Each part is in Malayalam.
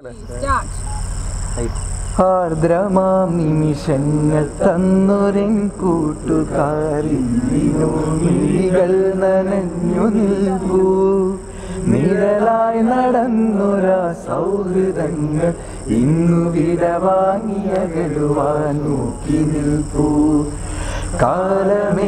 ആർദ്രമാം നിമിഷങ്ങൾ തന്നൊരൻ കൂട്ടുകാരിന്തിനു മിഴികൾ നനഞ്ഞു നിൽപ്പൂ നിഴലായി നടന്നൊരാ സൗഹൃദങ്ങൾ ഇന്നു വിടവാങ്ങിയകലുവാൻ നോക്കി നിൽപ്പൂ കാലമേ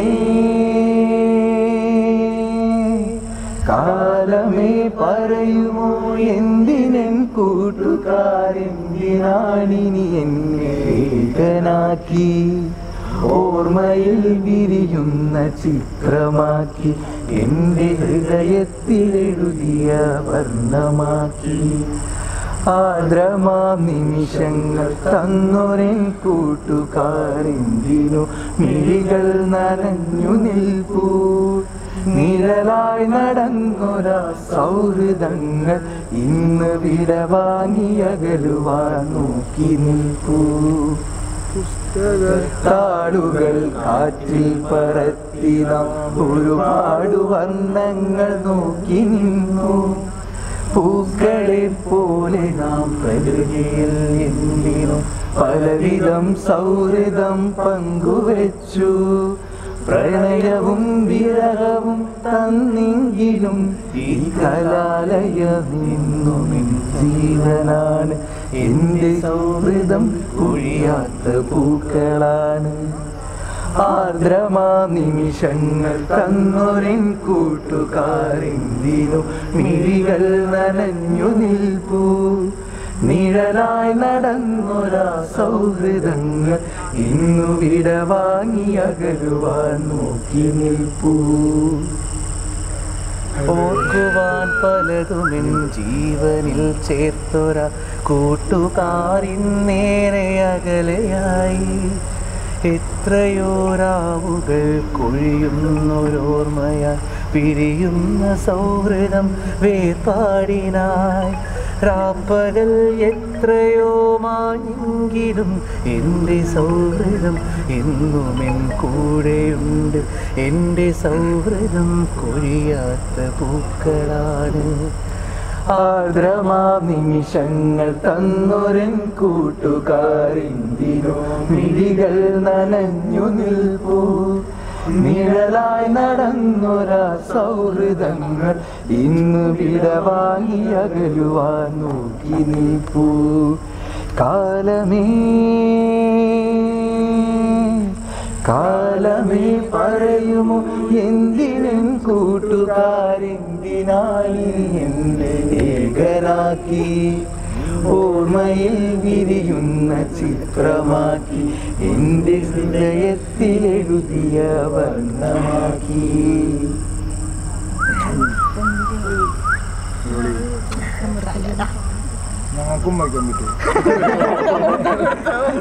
കാലമേ പറയുമോ എന്തിനൻ കൂട്ടുകാരെന്തിനാണിനി എന്നെ ഏകനാക്കി ഓർമ്മയിൽ വിരിയുന്ന ചിത്രമാക്കി എൻ്റെ ഹൃദയത്തിലെഴുതിയ വർണ്ണമാക്കി ആദ്രമാം നിമിഷങ്ങൾ തന്നൊരൻ കൂട്ടുകാരെന്തിനു മിഴികൾ നനഞ്ഞു നിൽപ്പൂ നിഴലായി നടന്നൊരാ സൗഹൃദങ്ങൾ ഇന്ന് വിടവാങ്ങിയകലുവാൻ നോക്കി നിൽപ്പൂ താളുകൾ കാറ്റിൽ പറത്തി നാം ഒരുപാട് വർണ്ണങ്ങൾ നോക്കി നിന്നു പൂക്കളെ പോലെ നാം പ്രകൃതിയിൽ എന്തിനും പലവിധം സൗഹൃദം പങ്കുവച്ചു പ്രണയവും വിരഹവും തന്നെങ്കിലും ഈ കലാലയമെന്നും എൻ ജീവനാണ് എന്റെ സൗഹൃദം ഒഴിയാത്ത പൂക്കളാണ് ആർദ്രമാ നിമിഷങ്ങൾ തന്നൊരൻ കൂട്ടുകാരെന്തിനു മിഴികൾ നനഞ്ഞു നിൽപ്പൂ നിഴലായി നടന്നൊരാ സൗഹൃദങ്ങൾ ഇന്നു വിടവാങ്ങി അകലുവാൻ നോക്കി നിൽപ്പൂ ഓർക്കുവാൻ പലതുമെൻ ജീവനിൽ ചേർത്തൊര കൂട്ടുകാരിന്നേറെ അകലെയായി എത്രയോ രാവുകൾ കൊഴിയുന്നൊരോർമ്മയായി പിരിയുന്ന സൗഹൃദം വേർപാടിനായി രാപ്പകൽ എത്രയോ മാഞ്ഞെങ്കിലും എൻ്റെ സൗഹൃദം എന്നും എൻ കൂടെയുണ്ട് എൻ്റെ സൗഹൃദം കൊഴിയാത്ത പൂക്കളാണ് ആർദ്രമാ നിമിഷങ്ങൾ തന്നൊരൻ കൂട്ടുകാരിന്തിനു മിഴികൾ നനഞ്ഞു നിൽപ്പൂ നിഴലായി നടന്നൊരാ സൗഹൃദങ്ങൾ ഇന്ന് വിടവാങ്ങി അകലുവാൻ നോക്കി നിൽപ്പൂ കാലമേ കാലമേ പറയുമോ എന്തിനും കൂട്ടുകാരെന്തിനായി എന്നെ ഏകനാക്കി ഓർമ്മയിൽ വിരിയുന്ന ചിത്രമാക്കി എൻ്റെ ഹൃദയത്തിലെഴുതിയ വർണ്ണമാക്കി ഞങ്ങൾക്കും വയ്ക്കാൻ പറ്റും